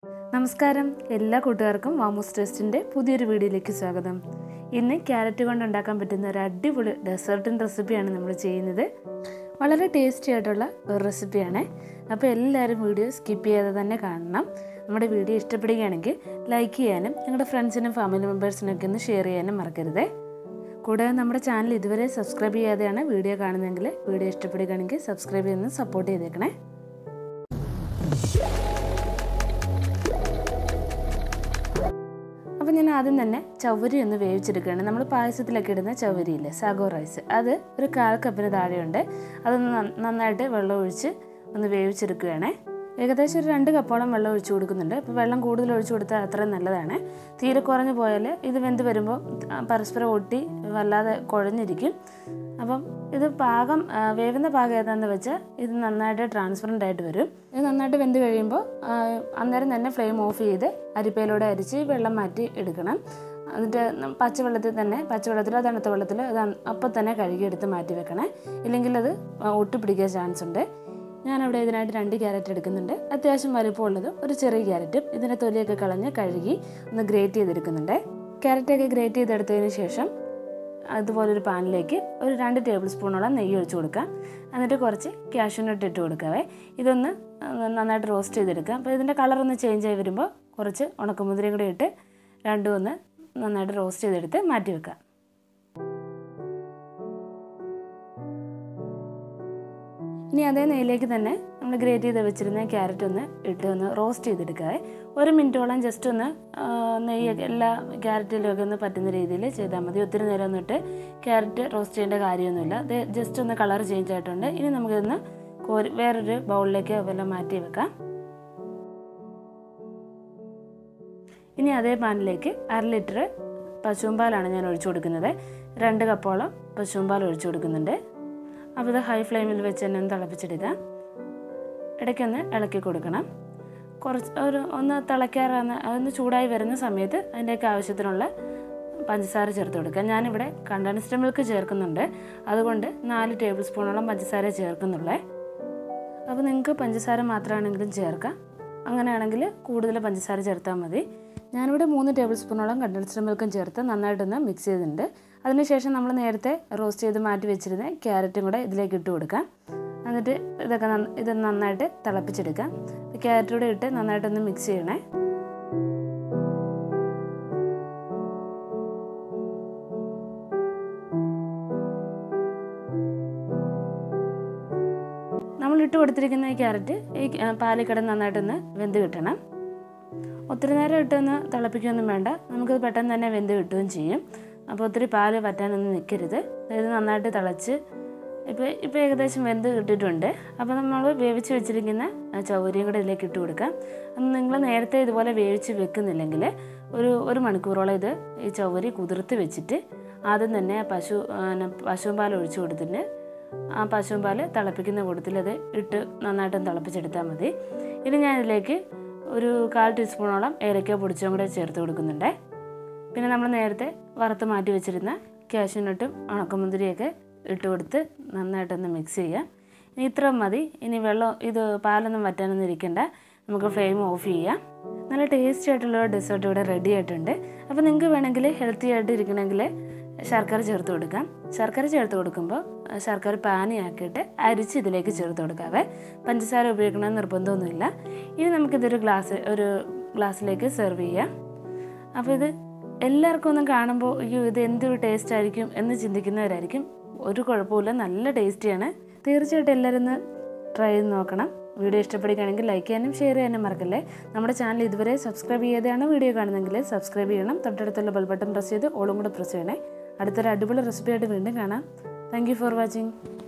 നമസ്കാരം എല്ലാ കൂട്ടുകാർക്കും വാമൂസ് ടെസ്റ്റിൻ്റെ പുതിയൊരു വീഡിയോയിലേക്ക് സ്വാഗതം ഇന്ന് ക്യാരറ്റ് കൊണ്ട് ഉണ്ടാക്കാൻ പറ്റുന്ന ഒരു അടിപൊളി ഡെസേർട്ടിൻ റെസിപ്പിയാണ് നമ്മൾ ചെയ്യുന്നത് വളരെ ടേസ്റ്റി ആയിട്ടുള്ള ഒരു റെസിപ്പിയാണ് അപ്പോൾ എല്ലാവരും വീഡിയോ സ്കിപ്പ് ചെയ്യാതെ തന്നെ കാണണം നമ്മുടെ വീഡിയോ ഇഷ്ടപ്പെടുകയാണെങ്കിൽ ലൈക്ക് ചെയ്യാനും നിങ്ങളുടെ ഫ്രണ്ട്സിനും ഫാമിലി മെമ്പേഴ്സിനൊക്കെ ഒന്ന് ഷെയർ ചെയ്യാനും മറക്കരുത് കൂടാതെ നമ്മുടെ ചാനൽ ഇതുവരെ സബ്സ്ക്രൈബ് ചെയ്യാതെയാണ് വീഡിയോ കാണുന്നതെങ്കിൽ വീഡിയോ ഇഷ്ടപ്പെടുകയാണെങ്കിൽ സബ്സ്ക്രൈബ് ചെയ്യുന്ന സപ്പോർട്ട് ചെയ്തേക്കണേ അപ്പോൾ ഞാൻ ആദ്യം തന്നെ ചവരി ഒന്ന് വേവിച്ചെടുക്കുകയാണ് നമ്മൾ പായസത്തിലൊക്കെ ഇടുന്ന ചവരിയില്ലേ സാഗോ റൈസ് അത് ഒരു കാൽ കപ്പിന് താഴെയുണ്ട് അതൊന്ന് നന്നായിട്ട് വെള്ളം ഒഴിച്ച് ഒന്ന് വേവിച്ചെടുക്കുകയാണ് ഏകദേശം ഒരു രണ്ട് കപ്പോളം വെള്ളം ഒഴിച്ചു കൊടുക്കുന്നുണ്ട് അപ്പോൾ വെള്ളം കൂടുതൽ ഒഴിച്ചു കൊടുത്താൽ അത്രയും നല്ലതാണ് തീരെ കുറഞ്ഞു പോയാൽ ഇത് വെന്ത് വരുമ്പോൾ പരസ്പരം ഒട്ടി വല്ലാതെ കുഴഞ്ഞിരിക്കും അപ്പം ഇത് പാകം വേവുന്ന പാകം ഏതാണെന്ന് വെച്ചാൽ ഇത് നന്നായിട്ട് ട്രാൻസ്പെറൻ്റ് ആയിട്ട് വരും ഇത് നന്നായിട്ട് വെന്ത് കഴിയുമ്പോൾ അന്നേരം തന്നെ ഫ്ലെയിം ഓഫ് ചെയ്ത് അരിപ്പയിലൂടെ അരിച്ച് വെള്ളം മാറ്റി എടുക്കണം എന്നിട്ട് പച്ചവെള്ളത്തിൽ തന്നെ പച്ചവെള്ളത്തിലോ തണുത്ത വെള്ളത്തിലോ അത് അപ്പം തന്നെ കഴുകിയെടുത്ത് മാറ്റി വെക്കണേ ഇല്ലെങ്കിൽ അത് ഒട്ടിപ്പിടിക്കാൻ ചാൻസ് ഉണ്ട് ഞാനവിടെ ഇതിനായിട്ട് രണ്ട് ക്യാരറ്റ് എടുക്കുന്നുണ്ട് അത്യാവശ്യം വലുപ്പമുള്ളതും ഒരു ചെറിയ ക്യാരറ്റും ഇതിൻ്റെ തൊലിയൊക്കെ കളഞ്ഞ് കഴുകി ഒന്ന് ഗ്രേറ്റ് ചെയ്തെടുക്കുന്നുണ്ട് ക്യാരറ്റൊക്കെ ഗ്രേറ്റ് ചെയ്തെടുത്തതിന് ശേഷം അതുപോലൊരു പാനിലേക്ക് ഒരു രണ്ട് ടേബിൾ സ്പൂണോളം നെയ്യ് ഒഴിച്ച് കൊടുക്കാം എന്നിട്ട് കുറച്ച് കാഷ്യൂനട്ട് ഇട്ട് കൊടുക്കാവേ ഇതൊന്ന് നന്നായിട്ട് റോസ്റ്റ് ചെയ്തെടുക്കാം അപ്പോൾ ഇതിൻ്റെ കളറൊന്ന് ചേഞ്ച് ആയി വരുമ്പോൾ കുറച്ച് ഉണക്കമുതിരയും കൂടി ഇട്ട് രണ്ടും ഒന്ന് നന്നായിട്ട് റോസ്റ്റ് ചെയ്തെടുത്ത് മാറ്റി വെക്കാം ഇനി അതേ നെയ്യിലേക്ക് തന്നെ നമ്മൾ ഗ്രേറ്റ് ചെയ്ത് വെച്ചിരുന്ന ക്യാരറ്റ് ഒന്ന് ഇട്ട് ഒന്ന് റോസ്റ്റ് ചെയ്തെടുക്കാവേ ഒരു മിനിറ്റോളം ജസ്റ്റ് ഒന്ന് നെയ്യൊക്കെ എല്ലാ ക്യാരറ്റിലും ഒക്കെ ഒന്ന് പറ്റുന്ന രീതിയിൽ ചെയ്താൽ മതി ഒത്തിരി നേരം ഒന്നിട്ട് ക്യാരറ്റ് റോസ്റ്റ് ചെയ്യേണ്ട കാര്യമൊന്നുമില്ല അത് ജസ്റ്റ് ഒന്ന് കളർ ചേഞ്ച് ആയിട്ടുണ്ട് ഇനി നമുക്കിതൊന്ന് കോരി വേറൊരു ബൗളിലേക്ക് വല്ലതും മാറ്റി വെക്കാം ഇനി അതേ പാനിലേക്ക് അര ലിറ്റർ പശുമ്പാലാണ് ഞാൻ ഒഴിച്ചു കൊടുക്കുന്നത് രണ്ട് കപ്പോളം പശുമ്പാൽ ഒഴിച്ചു കൊടുക്കുന്നുണ്ട് അപ്പോൾ ഇത് ഹൈ ഫ്ലെയിമിൽ വെച്ച് തന്നെ ഒന്ന് തിളപ്പിച്ചെടുക്കാം ഇടയ്ക്കൊന്ന് ഇളക്കി കൊടുക്കണം കുറച്ച് ഒരു ഒന്ന് തിളയ്ക്കാറാകുന്ന അതൊന്ന് ചൂടായി വരുന്ന സമയത്ത് അതിൻ്റെയൊക്കെ ആവശ്യത്തിനുള്ള പഞ്ചസാര ചേർത്ത് കൊടുക്കുക ഞാനിവിടെ കണ്ടൻസ്ഡ് മിൽക്ക് ചേർക്കുന്നുണ്ട് അതുകൊണ്ട് നാല് ടേബിൾ സ്പൂണോളം പഞ്ചസാര ചേർക്കുന്നുള്ളേ അപ്പോൾ നിങ്ങൾക്ക് പഞ്ചസാര മാത്രമാണെങ്കിലും ചേർക്കാം അങ്ങനെയാണെങ്കിൽ കൂടുതൽ പഞ്ചസാര ചേർത്താൽ മതി ഞാനിവിടെ മൂന്ന് ടേബിൾ സ്പൂണോളം കണ്ടൻസ്ഡ് മിൽക്കും ചേർത്ത് നന്നായിട്ടൊന്ന് മിക്സ് ചെയ്തിട്ടുണ്ട് അതിനുശേഷം നമ്മൾ നേരത്തെ റോസ്റ്റ് ചെയ്ത് മാറ്റി വെച്ചിരുന്ന ക്യാരറ്റും കൂടെ ഇതിലേക്ക് ഇട്ട് കൊടുക്കാം എന്നിട്ട് ഇതൊക്കെ ഇത് നന്നായിട്ട് തിളപ്പിച്ചെടുക്കാം ക്യാരറ്റ് കൂടെ ഇട്ട് നന്നായിട്ടൊന്ന് മിക്സ് ചെയ്യണേ നമ്മൾ ഇട്ട് കൊടുത്തിരിക്കുന്ന ഈ ക്യാരറ്റ് ഈ പാലിൽ കിടന്ന് നന്നായിട്ടൊന്ന് വെന്ത് കിട്ടണം ഒത്തിരി നേരം ഇട്ടൊന്ന് തിളപ്പിക്കുകയൊന്നും വേണ്ട നമുക്കത് പെട്ടെന്ന് തന്നെ വെന്ത് കിട്ടുകയും ചെയ്യും അപ്പോൾ ഒത്തിരി പാല് പറ്റാനൊന്നും നിൽക്കരുത് ഇത് നന്നായിട്ട് തിളച്ച് ഇപ്പോൾ ഇപ്പോൾ ഏകദേശം വെന്ത് കിട്ടിയിട്ടുണ്ട് അപ്പോൾ നമ്മൾ വേവിച്ച് വെച്ചിരിക്കുന്ന ചൗരിയും കൂടെ ഇതിലേക്ക് ഇട്ട് കൊടുക്കാം അന്ന് നിങ്ങൾ നേരത്തെ ഇതുപോലെ വേവിച്ച് വെക്കുന്നില്ലെങ്കിൽ ഒരു ഒരു മണിക്കൂറോളം ഇത് ഈ ചൗരി കുതിർത്ത് വെച്ചിട്ട് ആദ്യം തന്നെ പശു പശുവും പാൽ ഒഴിച്ചു കൊടുത്തിട്ട് ആ പശുവും പാൽ തിളപ്പിക്കുന്ന കൂട്ടത്തിൽ അത് ഇട്ട് നന്നായിട്ടൊന്ന് തിളപ്പിച്ചെടുത്താൽ മതി ഇനി ഞാൻ ഇതിലേക്ക് ഒരു കാൽ ടീസ്പൂണോളം ഏലക്ക പൊടിച്ചും കൂടെ ചേർത്ത് കൊടുക്കുന്നുണ്ട് പിന്നെ നമ്മൾ നേരത്തെ വറുത്ത് മാറ്റി വെച്ചിരുന്ന കാഷ്യൂനട്ടും ഉണക്കമുന്തിരിയൊക്കെ ഇട്ട് കൊടുത്ത് നന്നായിട്ടൊന്ന് മിക്സ് ചെയ്യാം ഇനി ഇത്ര മതി ഇനി വെള്ളം ഇത് പാലൊന്നും വറ്റാനൊന്നും ഇരിക്കണ്ട നമുക്ക് ഫ്ലെയിം ഓഫ് ചെയ്യാം നല്ല ടേസ്റ്റി ആയിട്ടുള്ള ഡെസേർട്ട് ഇവിടെ റെഡി ആയിട്ടുണ്ട് അപ്പോൾ നിങ്ങൾക്ക് വേണമെങ്കിൽ ഹെൽത്തി ആയിട്ട് ഇരിക്കണമെങ്കിൽ ശർക്കര ചേർത്ത് കൊടുക്കാം ശർക്കര ചേർത്ത് കൊടുക്കുമ്പോൾ ശർക്കര പാനിയാക്കിയിട്ട് അരിച്ച് ഇതിലേക്ക് ചേർത്ത് കൊടുക്കാവേ പഞ്ചസാര ഉപയോഗിക്കണമെന്ന് നിർബന്ധമൊന്നുമില്ല ഇനി നമുക്കിതൊരു ഗ്ലാസ് ഒരു ഗ്ലാസ്സിലേക്ക് സെർവ് ചെയ്യാം അപ്പോൾ ഇത് എല്ലാവർക്കും ഒന്നും കാണുമ്പോൾ അയ്യോ ഇത് എന്തൊരു ടേസ്റ്റ് ആയിരിക്കും എന്ന് ചിന്തിക്കുന്നവരായിരിക്കും ഒരു കുഴപ്പമില്ല നല്ല ടേസ്റ്റിയാണ് തീർച്ചയായിട്ടും എല്ലാവരും ഒന്ന് ട്രൈ ചെയ്ത് നോക്കണം വീഡിയോ ഇഷ്ടപ്പെടുകയാണെങ്കിൽ ലൈക്ക് ചെയ്യാനും ഷെയർ ചെയ്യാനും മറക്കല്ലേ നമ്മുടെ ചാനൽ ഇതുവരെ സബ്സ്ക്രൈബ് ചെയ്യാതെയാണ് വീഡിയോ കാണുന്നതെങ്കിൽ സബ്സ്ക്രൈബ് ചെയ്യണം തൊട്ടടുത്തുള്ള ബെൽ ബട്ടൺ പ്രസ് ചെയ്ത് ഓളും കൂടെ പ്രസ് ചെയ്യണേ അടുത്തൊരു അടിപൊളി റെസിപ്പിയായിട്ട് വീണ്ടും കാണാം താങ്ക് ഫോർ വാച്ചിങ്